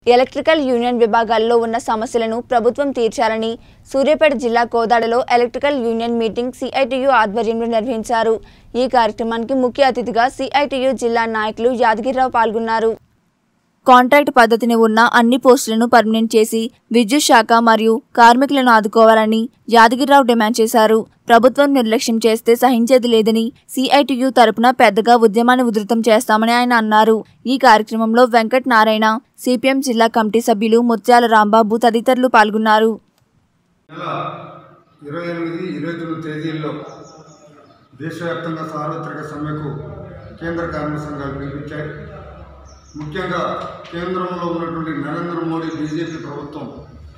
electrical union విభాగాల్లో ఉన్న సమస్యలను ప్రభుత్వం తీర్చాలని సూర్యాపేట జిల్లా కోదాడలో ఎలక్ట్రికల్ యూనియన్ మీటింగ్ సిఐటియు ఆధ్వర్యంలో నిర్వహించారు ఈ కార్యక్రమానికి ముఖ్య అతిథిగా సిఐటియు జిల్లా నాయకులు యాదగిరిరావు పాల్గొన్నారు కాంట్రాక్ట్ పద్ధతిని ఉన్న అన్ని పోస్టులను పర్మనెంట్ చేసి విద్యుత్ శాఖ మరియు కార్మికులను ఆదుకోవాలని యాదగిరిరావు డిమాండ్ చేశారు ప్రభుత్వం నిర్లక్ష్యం చేస్తే సహించేది లేదని సిఐటియు తరపున పెద్దగా ఉద్యమాన్ని ఉధృతం చేస్తామని ఆయన అన్నారు ఈ కార్యక్రమంలో వెంకట్ నారాయణ సిపిఎం జిల్లా కమిటీ సభ్యులు ముత్యాల రాంబాబు తదితరులు పాల్గొన్నారు నెల ఇరవై ఎనిమిది ఇరవై తొమ్మిది తేదీల్లో దేశవ్యాప్తంగా సార్వత్రిక సమ్మెకు కేంద్ర కార్మిక సంఘాలు పిలిపించాయి ముఖ్యంగా కేంద్రంలో ఉన్నటువంటి నరేంద్ర మోడీ బీజేపీ ప్రభుత్వం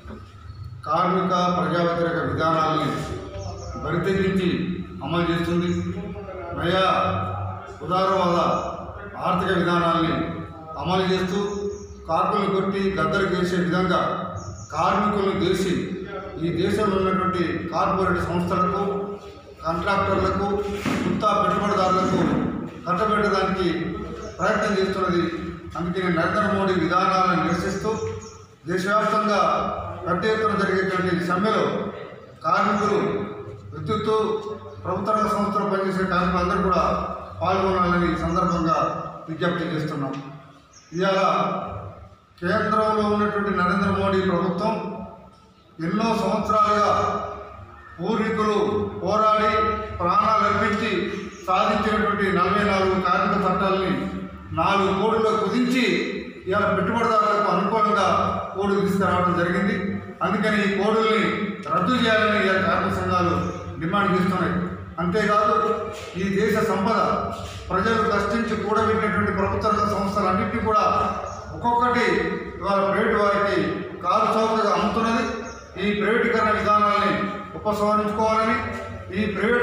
కార్మిక ప్రజా వ్యతిరేక విధానాలని బరితెగించి అమలు చేస్తుంది నయా ఉదారవాద ఆర్థిక విధానాల్ని అమలు చేస్తూ కార్మికులు కొట్టి గద్దరు చేసే విధంగా కార్మికులను చేసి ఈ దేశంలో ఉన్నటువంటి కార్పొరేట్ సంస్థలకు కాంట్రాక్టర్లకు కొత్త పెట్టుబడిదారులకు కట్టబెట్టడానికి ప్రయత్నం చేస్తున్నది అందుకని నరేంద్ర మోడీ విధానాలను నిరసిస్తూ దేశవ్యాప్తంగా పెద్ద ఎత్తున జరిగేటువంటి సమ్మెలో కార్మికులు విద్యుత్తు ప్రభుత్వ రంగ సంస్థలు పనిచేసే కార్మికులందరూ కూడా పాల్గొనాలని ఈ సందర్భంగా విజ్ఞప్తి చేస్తున్నాం ఇవాళ కేంద్రంలో ఉన్నటువంటి నరేంద్ర మోడీ ప్రభుత్వం ఎన్నో సంవత్సరాలుగా పూర్వీకులు పోరాడి ప్రాణాలు అర్పించి సాధించినటువంటి నలభై నాలుగు కార్మిక చట్టాలని నాలుగు కోడుల్లో కుదించి ఇవాళ పెట్టుబడిదారులకు అనుకూలంగా కోడులు తీసుకురావడం జరిగింది అందుకని ఈ కోడుల్ని రద్దు చేయాలని ఇవాళ కార్మిక సంఘాలు డిమాండ్ చేస్తున్నాయి అంతేకాదు ఈ దేశ సంపద ప్రజలు కష్టించి కూడబెట్టినటువంటి ప్రభుత్వ రంగ సంస్థలన్నింటినీ కూడా ఒక్కొక్కటి ఇవాళ ప్రైవేట్ వారికి కారు చౌకగా అమ్ముతున్నది ఈ ప్రైవేటీకరణ విధానాల్ని ఉపసంహరించుకోవాలని ఈ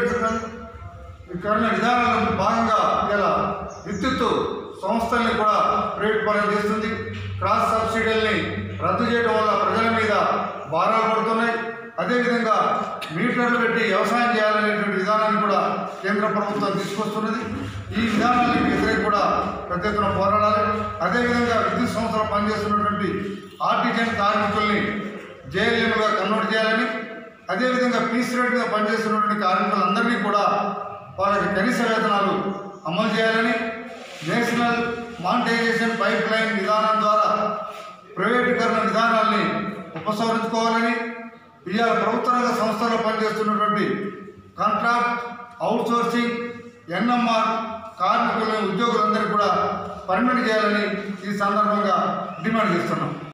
ప్రైవేటీకరణ విధానాలను భాగంగా ఇలా విద్యుత్ సంస్థల్ని కూడా ప్రైవేట్ పరం చేస్తుంది క్రాస్ సబ్సిడీల్ని రద్దు చేయడం వల్ల ప్రజల మీద భారాలు పడుతున్నాయి అదేవిధంగా మీటర్లు పెట్టి వ్యవసాయం చేయాలనేటువంటి విధానాన్ని కూడా కేంద్ర ప్రభుత్వం తీసుకొస్తున్నది ఈ విధానానికి వ్యతిరేక కూడా పెద్ద ఎత్తున పోరాడాలి అదేవిధంగా విద్యుత్ సంస్థలు పనిచేస్తున్నటువంటి ఆర్టిజన్ కార్మికుల్ని జేఎల్ఎంగా కన్వర్ట్ చేయాలని అదేవిధంగా పీస్ రేట్గా పనిచేస్తున్నటువంటి కార్మికులందరినీ కూడా వాళ్ళకి కనీస వేతనాలు అమలు చేయాలని నేషనల్ మానిటైజేషన్ పైప్ లైన్ విధానం ద్వారా ప్రైవేటీకరణ విధానాల్ని ఉపసంహరించుకోవాలని ఇవాళ ప్రభుత్వ రంగ సంస్థల్లో పనిచేస్తున్నటువంటి కాంట్రాక్ట్ అవుట్సోర్సింగ్ ఎన్ఎంఆర్ కార్మికులు ఉద్యోగులందరికీ కూడా పర్మిట్ చేయాలని ఈ సందర్భంగా డిమాండ్ చేస్తున్నాం